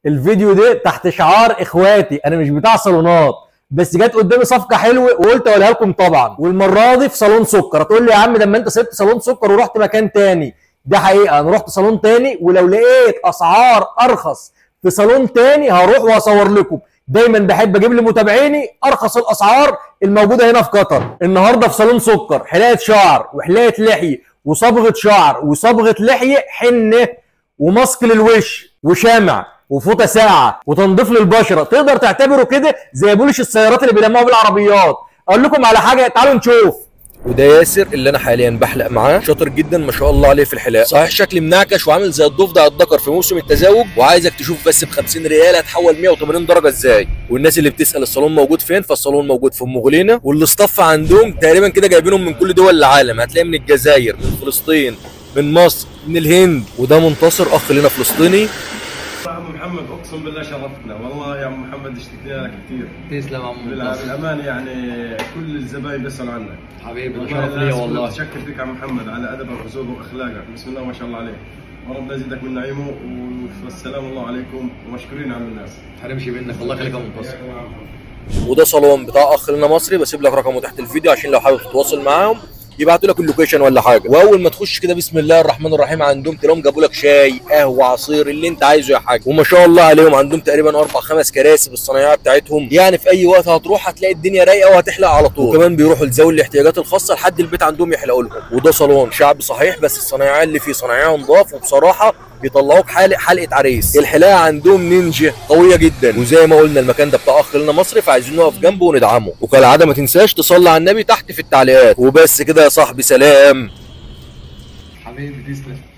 الفيديو ده تحت شعار اخواتي انا مش بتاع صالونات بس جت قدامي صفقه حلوه وقلت اقولها لكم طبعا والمره دي في صالون سكر هتقول لي يا عم لما انت سبت صالون سكر ورحت مكان تاني ده حقيقه انا رحت صالون تاني ولو لقيت اسعار ارخص في صالون تاني هروح واصور لكم دايما بحب اجيب لمتابعيني ارخص الاسعار الموجوده هنا في قطر النهارده في صالون سكر حلاقه شعر وحلاقه لحيه وصبغه شعر وصبغه لحيه حنه وماسك للوش وشمع وفوطه ساعه وتنظيف للبشره تقدر تعتبره كده زي بولش السيارات اللي بيلموها بالعربيات اقول لكم على حاجه تعالوا نشوف وده ياسر اللي انا حاليا بحلق معاه شاطر جدا ما شاء الله عليه في الحلاقه صحيح شكلي منعكش وعامل زي الضفدع الذكر في موسم التزاوج وعايزك تشوف بس ب 50 ريال هتحول 180 درجه ازاي والناس اللي بتسال الصالون موجود فين فالصالون موجود في ام غلينه والاستاف عندهم تقريبا كده جايبينهم من كل دول العالم هتلاقي من الجزائر من فلسطين من مصر من الهند وده منتصر اخ لنا فلسطيني عم محمد اقسم بالله شرفتنا والله يا عم محمد اشتقنا لك كثير تسلم يا عم بالع- منتصر بالامانه يعني كل الزباين بيسالوا عنك حبيبي ده والله شرف ليا الناس والله بتشكر فيك عم محمد على ادبك وذوقك واخلاقك بسم الله ما شاء الله عليك وربنا يزيدك من نعيمه والسلام الله عليكم ومشكورين على الناس هنمشي منك الله يخليك يا منتصر وده صالون بتاع اخ لنا مصري بسيب لك رقمه تحت الفيديو عشان لو حابب تتواصل معاهم يبعتوا لك اللوكيشن ولا حاجه واول ما تخش كده بسم الله الرحمن الرحيم عندهم تلاقيهم جابوا لك شاي قهوه عصير اللي انت عايزه يا حاج وما شاء الله عليهم عندهم تقريبا اربع خمس كراسي بالصنايعيه بتاعتهم يعني في اي وقت هتروح هتلاقي الدنيا رايقه وهتحلق على طول وكمان بيروحوا لذوي الاحتياجات الخاصه لحد البيت عندهم يحلقوا لهم وده صالون شعبي صحيح بس الصنايعيه اللي فيه صنايعيه نضاف وبصراحه بيطلعوك حالق حلقه عريس الحلاقه عندهم نينجا قويه جدا وزي ما قلنا المكان ده بتاع اخ لنا مصري فعايزين نقف جنبه وندعمه وكالعاده ما تنساش تصلي على النبي تحت في التعليقات وبس كده يا صاحبي سلام حبيبي تسلم